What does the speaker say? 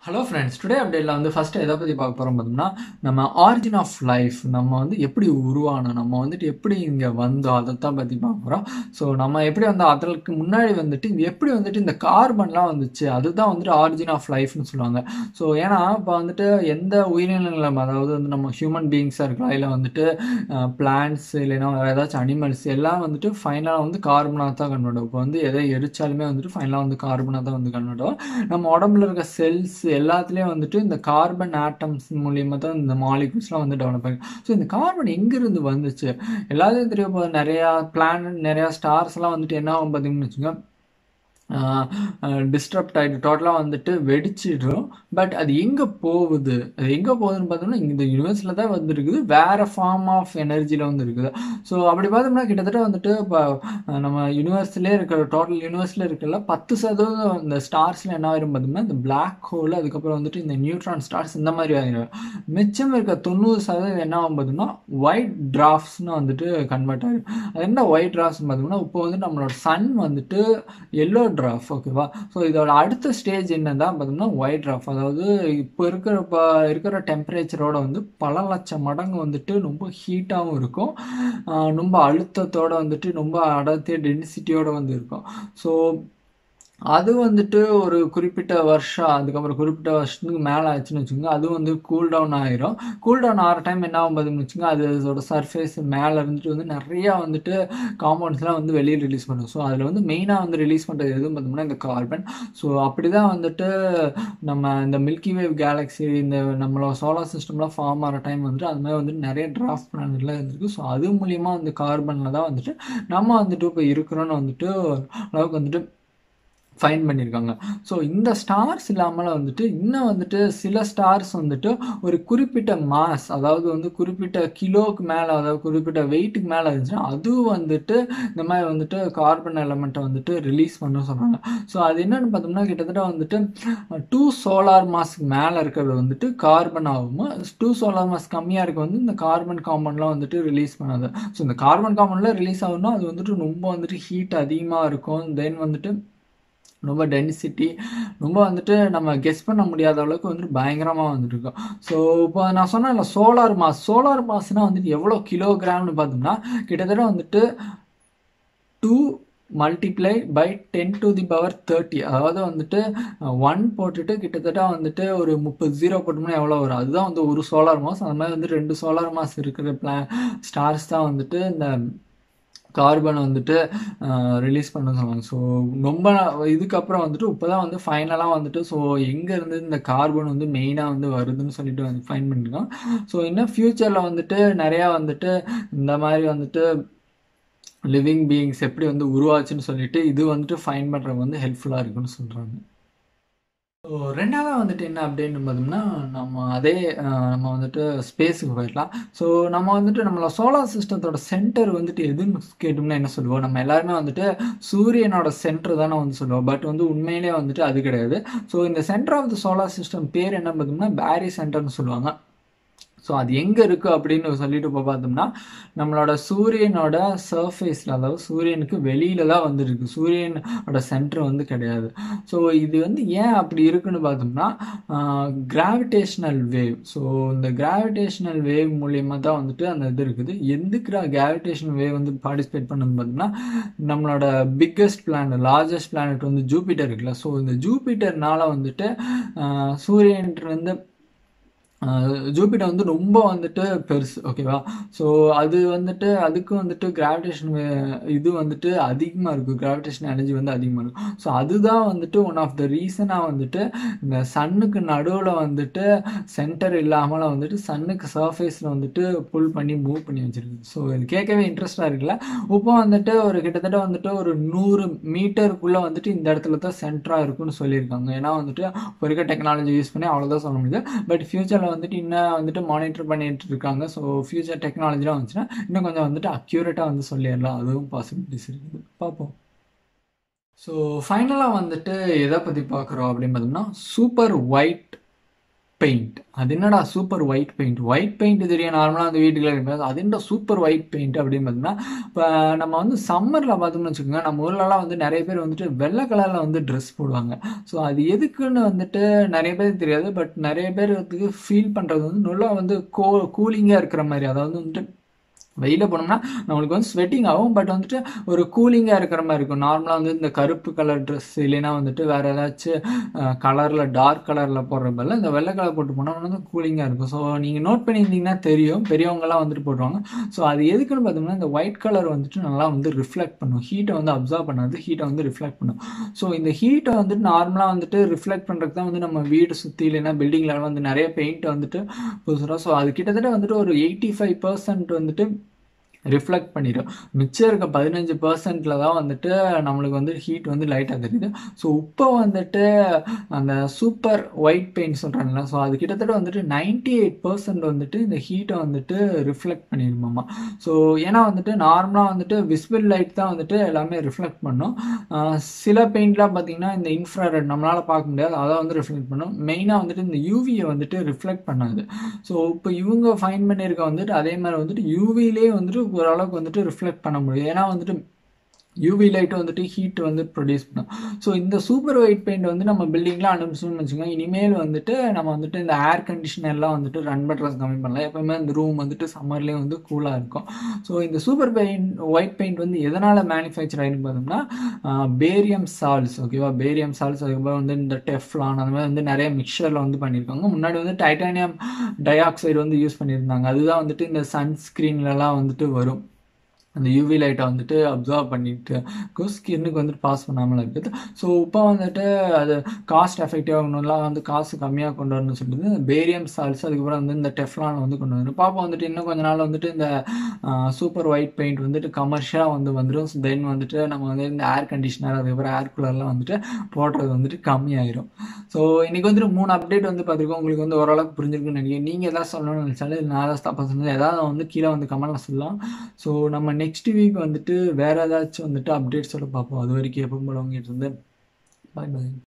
hello friends today அப்டேட்டில் வந்து first எதை பற்றி பார்க்க போகிறோம் பார்த்தோம்னா நம்ம ஆரிஜின் ஆஃப் லைஃப் நம்ம வந்து எப்படி உருவானோம் நம்ம வந்துட்டு எப்படி இங்கே வந்தோம் அதை தான் பற்றி பார்க்க போகிறோம் ஸோ நம்ம எப்படி வந்து அதற்கு முன்னாடி வந்துட்டு இது எப்படி வந்துட்டு இந்த கார்பன்லாம் வந்துச்சு அதுதான் வந்துட்டு ஆரிஜின் ஆஃப் லைஃப்னு சொல்லுவாங்க ஸோ ஏன்னா இப்போ வந்துட்டு எந்த உயிரினங்களும் அதாவது வந்து நம்ம ஹியூமன் பீயிங்ஸாக இருக்கலாம் இல்லை வந்துட்டு பிளான்ட்ஸ் இல்லைன்னா வேறு ஏதாச்சும் அனிமல்ஸ் எல்லாம் வந்துட்டு ஃபைனலாக வந்து கார்பனாக தான் கன்வெர்ட் இப்போ வந்து எதை எரிச்சாலுமே வந்துட்டு ஃபைனலாக வந்து கார்பனாக தான் வந்து கன்வெர்ட் ஆகும் நம்ம உடம்புல இருக்க செல்ஸ் எல்லாத்துலேயும் வந்துட்டு இந்த கார்பன் ஆட்டம்ஸ் மூலியமாக தான் இந்த மாலிகுல்ஸ்லாம் வந்து டெவலப் ஆகும் ஸோ இந்த கார்பன் எங்கேருந்து வந்துச்சு எல்லாத்தையும் தெரிய போது நிறையா பிளானட் நிறையா ஸ்டார்ஸ்லாம் வந்துட்டு என்ன ஆகும் பார்த்தீங்கன்னு வச்சுக்கோங்க டிஸ்டர்ப்ட் ஆகிட்டு டோட்டலாக வந்துட்டு வெடிச்சிடும் பட் அது எங்கே போகுது அது எங்கே போகுதுன்னு பார்த்தோம்னா இந்த யூனிவர்ஸில் தான் வந்துருக்குது வேறு ஃபார்ம் ஆஃப் எனர்ஜியில் வந்து இருக்குது ஸோ அப்படி பார்த்தோம்னா கிட்டத்தட்ட வந்துட்டு இப்போ நம்ம யூனிவர்ஸ்லேயே இருக்கிற டோட்டல் யூனிவர்ஸில் இருக்கிற பத்து சதவீதம் இந்த ஸ்டார்ஸில் என்ன ஆயிரும் பார்த்தோம்னா இந்த பிளாக் ஹோல் அதுக்கப்புறம் வந்துட்டு இந்த நியூட்ரான் ஸ்டார்ஸ் இந்த மாதிரி ஆகிடும் மிச்சம் இருக்க தொண்ணூறு சதவீதம் என்ன ஆகும் பார்த்தோம்னா ஒயிட் டிராஃப்ட்ஸ்னு வந்துட்டு கன்வெர்ட் ஆகிடும் அது என்ன ஒயிட் டிராஃப்ட்ஸ் பார்த்தோம்னா இப்போ வந்து நம்மளோட சன் வந்துட்டு எல்லோ ட்ராஃப் ஓகேவா ஸோ இதோட அடுத்த ஸ்டேஜ் என்ன தான் பார்த்தோம்னா ஒயிட் ட்ராஃப் அதாவது இப்போ இருக்கிற இப்போ இருக்கிற டெம்பரேச்சரோட வந்து பல லட்சம் மடங்கு வந்துட்டு ரொம்ப ஹீட்டாகவும் இருக்கும் ரொம்ப அழுத்தத்தோடு வந்துட்டு ரொம்ப அடர்த்திய டென்சிட்டியோடு வந்து இருக்கும் ஸோ அது வந்துட்டு ஒரு குறிப்பிட்ட வருஷம் அதுக்கப்புறம் குறிப்பிட்ட வருஷத்துக்கு மேலே ஆச்சுன்னு வச்சுக்கோங்க அது வந்து கூல் டவுன் ஆயிரும் கூல் டவுன் ஆகிற டைம் என்ன ஆகும் பார்த்தீங்கன்னு வச்சுக்கோங்க அது அதோட சர்ஃபேஸ் மேலே இருந்துட்டு வந்து நிறையா வந்துட்டு காம்பவுண்ட்ஸ்லாம் வந்து வெளியே ரிலீஸ் பண்ணும் ஸோ அதில் வந்து மெயினாக வந்து ரிலீஸ் பண்ணுறது எதுவும் பார்த்தோம்னா இந்த கார்பன் ஸோ அப்படி தான் வந்துட்டு நம்ம இந்த மில்கி வேவ் கேலக்ஸி இந்த நம்மளோட சோலார் சிஸ்டம்லாம் ஃபார்ம் ஆகிற டைம் வந்துட்டு அது மாதிரி வந்துட்டு நிறைய டிராஃப்ட் பிளானட்லாம் இருந்திருக்கு ஸோ அது மூலியமாக வந்து கார்பனில் தான் வந்துட்டு நம்ம வந்துட்டு இப்போ இருக்கிறோன்னு வந்துட்டு அளவுக்கு வந்துட்டு ஃபைன் பண்ணியிருக்காங்க ஸோ இந்த ஸ்டார்ஸ் இல்லாமல் வந்துட்டு இன்னும் வந்துட்டு சில ஸ்டார்ஸ் வந்துட்டு ஒரு குறிப்பிட்ட மாஸ் அதாவது வந்து குறிப்பிட்ட கிலோவுக்கு மேலே அதாவது குறிப்பிட்ட வெயிட்டுக்கு மேலே இருந்துச்சுன்னா அதுவும் வந்துட்டு இந்த மாதிரி வந்துட்டு கார்பன் எலமெண்ட்டை வந்துட்டு ரிலீஸ் பண்ண சொல்கிறாங்க ஸோ அது என்னென்னு பார்த்தோம்னா கிட்டத்தட்ட வந்துட்டு டூ சோலார் மாஸ்க்கு மேலே இருக்கிறது வந்துட்டு கார்பன் ஆகும் டூ சோலார் மாஸ் கம்மியாக இருக்க வந்து இந்த கார்பன் காம்பவுண்ட்லாம் வந்துட்டு ரிலீஸ் பண்ணாது ஸோ இந்த கார்பன் காம்பவுண்டில் ரிலீஸ் ஆகும்னா அது வந்துட்டு ரொம்ப வந்துட்டு ஹீட் அதிகமாக இருக்கும் தென் வந்துட்டு ரொம்ப டென்சிட்டி ரொம்ப வந்துட்டு நம்ம கெஸ் பண்ண முடியாத அளவுக்கு வந்துட்டு பயங்கரமாக வந்துட்டு இருக்கும் ஸோ இப்போ நான் சொன்னேன்ல சோலார் மாஸ் சோலார் மாஸ்னால் வந்துட்டு எவ்வளோ கிலோகிராம்னு பார்த்தோம்னா கிட்டத்தட்ட வந்துட்டு two multiply by ten to the power thirty அதாவது வந்துட்டு ஒன் போட்டுட்டு கிட்டத்தட்ட வந்துட்டு ஒரு முப்பது ஜீரோ போட்டோம்னா எவ்வளோ வரும் அதுதான் வந்து ஒரு சோலார் மாஸ் அந்த மாதிரி வந்து ரெண்டு சோலார் மாஸ் இருக்கிற பிளா ஸ்டார்ஸ் தான் வந்துட்டு இந்த கார்பனை வந்துட்டு ரிலீஸ் பண்ண சொல்லுவாங்க ஸோ ரொம்ப இதுக்கப்புறம் வந்துட்டு இப்போ தான் வந்து ஃபைனலாக வந்துட்டு ஸோ எங்கேருந்து இந்த கார்பன் வந்து மெயினாக வந்து வருதுன்னு சொல்லிட்டு வந்து ஃபைன் பண்ணியிருக்கோம் ஸோ இன்னும் ஃப்யூச்சரில் வந்துட்டு நிறையா வந்துட்டு இந்த மாதிரி வந்துட்டு லிவிங் பீயிங்ஸ் எப்படி வந்து உருவாச்சுன்னு சொல்லிட்டு இது வந்துட்டு ஃபைன் பண்ணுறவங்க வந்து ஹெல்ப்ஃபுல்லாக இருக்குன்னு சொல்கிறாங்க ஸோ ரெண்டாவது வந்துட்டு என்ன அப்படின்னு பார்த்தோம்னா நம்ம அதே நம்ம வந்துட்டு ஸ்பேஸுக்கு போயிடலாம் ஸோ நம்ம வந்துட்டு நம்மளோட சோலார் சிஸ்டத்தோட சென்டர் வந்துட்டு எதுன்னு கேட்டோம்னா என்ன சொல்லுவோம் நம்ம எல்லாருமே வந்துட்டு சூரியனோட சென்டர் தானே வந்து சொல்லுவோம் பட் வந்து உண்மையிலே வந்துட்டு அது கிடையாது ஸோ இந்த centre of the solar system பேர் என்ன பார்த்தோம்னா பேரி சென்டர்னு சொல்லுவாங்க ஸோ அது எங்கே இருக்குது அப்படின்னு சொல்லிட்டு இப்போ பார்த்தோம்னா நம்மளோட சூரியனோட சர்ஃபேஸில் அதாவது சூரியனுக்கு வெளியில தான் வந்துருக்கு சூரியனோட சென்டர் வந்து கிடையாது ஸோ இது வந்து ஏன் அப்படி இருக்குன்னு பார்த்தோம்னா கிராவிடேஷ்னல் வேவ் ஸோ இந்த கிராவிடேஷ்னல் வேவ் மூலியமாக தான் வந்துட்டு அந்த இது இருக்குது எதுக்கு கிராவிடேஷனல் வேவ் வந்து பார்ட்டிசிபேட் பண்ணணும்னு பார்த்தோம்னா நம்மளோட பிக்கஸ்ட் பிளானட் லார்ஜஸ்ட் பிளானட் வந்து ஜூபிட்டர் இருக்குல்ல ஸோ இந்த ஜூபிட்டர்னால வந்துட்டு சூரியன்ட்டு ஜூபிட்டர் வந்து ரொம்ப வந்துட்டு பெருசு ஓகேவா ஸோ அது வந்துட்டு அதுக்கு வந்துட்டு கிராவிடேஷன் இது வந்துட்டு அதிகமாக இருக்கும் கிராவிடேஷன் எனர்ஜி வந்து அதிகமாக இருக்கும் ஸோ அதுதான் வந்துட்டு ஒன் ஆஃப் த ரீசனாக வந்துட்டு இந்த சன்னுக்கு நடுவில் வந்துட்டு சென்டர் இல்லாமல் வந்துட்டு சன்னுக்கு சர்ஃபேஸில் வந்துட்டு புல் பண்ணி மூவ் பண்ணி வச்சிருக்கு ஸோ இது கேட்கவே இன்ட்ரெஸ்டாக இருக்குல்ல இப்போ வந்துட்டு ஒரு கிட்டத்தட்ட வந்துட்டு ஒரு நூறு மீட்டருக்குள்ளே வந்துட்டு இந்த இடத்துல தான் சென்டராக இருக்குன்னு சொல்லியிருக்காங்க ஏன்னா வந்துட்டு இப்போ இருக்க டெக்னாலஜி யூஸ் பண்ணி அவ்வளோதான் சொல்ல முடியுது பட் ஃபியூச்சரில் வந்துட்டு இன்னும் வந்துட்டு மானிட்டர் பண்ணிட்டு இருக்காங்க ஸோ ஃபியூச்சர் டெக்னாலஜிலாம் வந்துச்சுன்னா இன்னும் கொஞ்சம் வந்துட்டு அக்யூரேட்டாக வந்து சொல்லிடலாம் அதுவும் பாசிபிலிட்டிஸ் இருக்குது பார்ப்போம் ஸோ ஃபைனலாக வந்துட்டு எதை பற்றி பார்க்குறோம் அப்படின்னு பார்த்தோம்னா சூப்பர் ஒயிட் பெயிண்ட் அது என்னடா super white paint white paint தெரியும் நார்மலாக அந்த வீட்டுக்குள்ள இருக்காது அது என்ன சூப்பர் ஒயிட் பெயிண்ட் அப்படின்னு பார்த்தீங்கன்னா இப்போ நம்ம வந்து சம்மரில் பார்த்தோம்னு வச்சுக்கோங்க நம்ம ஊர்லலாம் வந்து நிறைய பேர் வந்துட்டு வெள்ளை கலரில் வந்து ட்ரெஸ் போடுவாங்க ஸோ அது எதுக்குன்னு வந்துட்டு நிறைய பேருக்கு தெரியாது பட் நிறைய பேர் வந்து ஃபீல் பண்ணுறது வந்து நல்லா வந்து கோ கூலிங்காக இருக்கிற மாதிரி அதாவது வந்துட்டு வெயில போனோம்னா நம்மளுக்கு வந்து ஸ்வெட்டிங் ஆகும் பட் வந்துட்டு ஒரு கூலிங்காக இருக்கிற மாதிரி இருக்கும் நார்மலாக வந்து இந்த கருப்பு கலர் ட்ரெஸ் இல்லைன்னா வந்துட்டு வேறு ஏதாச்சும் கலரில் டார்க் கலரில் போடுற பதில் இந்த வெள்ளை கலர் போட்டு போனால் வந்து கூலிங்காக இருக்கும் ஸோ நீங்கள் நோட் பண்ணியிருந்தீங்கன்னா தெரியும் பெரியவங்கலாம் வந்துட்டு போடுவாங்க ஸோ அது எதுக்குன்னு பார்த்தோம்னா இந்த ஒயிட் கலர் வந்துட்டு நல்லா வந்து ரிஃப்ளெக்ட் பண்ணும் ஹீட்டை வந்து அப்சர்வ் பண்ணாது ஹீட்டை வந்து ரிஃப்ளெக்ட் பண்ணும் ஸோ இந்த ஹீட்டை வந்துட்டு நார்மலாக வந்துட்டு ரிஃப்ளெக்ட் பண்ணுறதுக்கு தான் வந்து நம்ம வீடு சுற்றி இல்லைன்னா பில்டிங்கில் வந்து நிறைய பெயிண்ட் வந்துட்டு பூசுகிறோம் ஸோ அது கிட்டத்தட்ட வந்துட்டு ஒரு எயிட்டி ஃபைவ் பர்சன்ட் வந்துட்டு ரிஃப்ளெக்ட் பண்ணிடும் மிச்சம் இருக்க பதினஞ்சு பர்சன்டில் தான் வந்துட்டு நம்மளுக்கு வந்து ஹீட் வந்து லைட்டாக தெரியுது ஸோ இப்போ வந்துட்டு அந்த சூப்பர் ஒயிட் பெயிண்ட் சொல்கிறாங்களா ஸோ அது கிட்டத்தட்ட வந்துட்டு நைன்டி எயிட் பர்சன்ட் வந்துட்டு இந்த ஹீட்டை வந்துட்டு ரிஃப்ளெக்ட் பண்ணிடுமாம்மா ஸோ ஏன்னா வந்துட்டு நார்மலாக வந்துட்டு விஸ்பிள் லைட் தான் வந்துட்டு எல்லாமே ரிஃப்ளெக்ட் பண்ணும் ஆஹ் சில பெயிண்ட்லாம் பார்த்தீங்கன்னா இந்த இன்ஃப்ராரெட் நம்மளால் பார்க்க முடியாது அதை வந்து ரிஃப்ளெக்ட் பண்ணும் மெயினாக வந்துட்டு இந்த யூவியை வந்துட்டு ரிஃப்ளெக்ட் பண்ணாது ஸோ இப்போ இவங்க ஃபைன் பண்ணியிருக்க வந்துட்டு அதே மாதிரி வந்துட்டு யூவிலே வந்துட்டு ஓரளவுக்கு வந்துட்டு ரிஃப்ளெக்ட் பண்ண முடியும் ஏன்னா வந்துட்டு யூவி லைட் வந்துட்டு ஹீட் வந்து ப்ரொடியூஸ் பண்ணும் ஸோ இந்த சூப்பர் ஒயிட் பெயிண்ட் வந்து நம்ம பில்டிங்கில் அனுப்பிச்சோம்னு வச்சுக்கோங்க இனிமேல் வந்துட்டு நம்ம வந்துட்டு இந்த ஏர் கண்டிஷனர்லாம் வந்துட்டு ரன் பண்ணுறது கம்மி பண்ணலாம் எப்பவுமே இந்த ரூம் வந்துட்டு சம்மர்லேயும் வந்து கூலாக இருக்கும் ஸோ இந்த சூப்பர் பெயிண்ட் ஒயிட் பெயிண்ட் வந்து எதனால் மேனுஃபேக்சர் ஆகிருக்கு பார்த்தோம்னா பேரியம் சால்ஸ் ஓகேவா பேரியம் சால்ஸ் அதுக்கப்புறம் வந்து இந்த டெஃப்லான் அந்த மாதிரி வந்து நிறைய மிக்சரில் வந்து பண்ணியிருக்காங்க முன்னாடி வந்து டைட்டானியம் டை ஆக்சைடு வந்து யூஸ் பண்ணியிருந்தாங்க அதுதான் வந்துட்டு இந்த சன்ஸ்க்ரீன்லலாம் வந்துட்டு வரும் அந்த யூவி லைட்டை வந்துட்டு அப்சர்வ் பண்ணிட்டு ஸ்கின்னுக்கு வந்துட்டு பாஸ் பண்ணாமல் இருக்குது ஸோ இப்போ வந்துட்டு அது காஸ்ட் எஃபெக்டிவ் ஆகணும்லாம் வந்து காசு கம்மியாக கொண்டு வரணும்னு சொல்லிட்டு இந்த பேரியம் சால்ஸ் அதுக்கப்புறம் வந்து இந்த டெஃப்லான் வந்து கொண்டு வரணும் பாப்பா வந்துட்டு இன்னும் கொஞ்ச நாள் வந்துட்டு இந்த சூப்பர் ஒயிட் பெயிண்ட் வந்துட்டு கமர்ஷியலாக வந்து வந்துடும் தென் வந்துட்டு நம்ம வந்து இந்த ஏர் கண்டிஷனர் அதுக்கப்புறம் ஏர் கூலர்லாம் வந்துட்டு போடுறது வந்துட்டு கம்மியாயிரும் ஸோ இன்னைக்கு வந்துட்டு மூணு அப்டேட் வந்து பார்த்துருக்கோம் உங்களுக்கு வந்து ஓரளவுக்கு புரிஞ்சிருக்குன்னு நினைக்கிறேன் நீங்கள் எதாவது சொல்லணும்னு நினச்சாலும் நான் ஏதாவது தப்பாக சொன்னது ஏதாவது வந்து கீழே வந்து கமெண்ட்டில் சொல்லலாம் ஸோ நம்ம நெக்ஸ்ட் வீக் வந்துட்டு வேறு ஏதாச்சும் வந்துட்டு அப்டேட்ஸோட பார்ப்போம் அது வரைக்கும் எப்போ போல உங்ககிட்ட இருந்து பாய் பாய்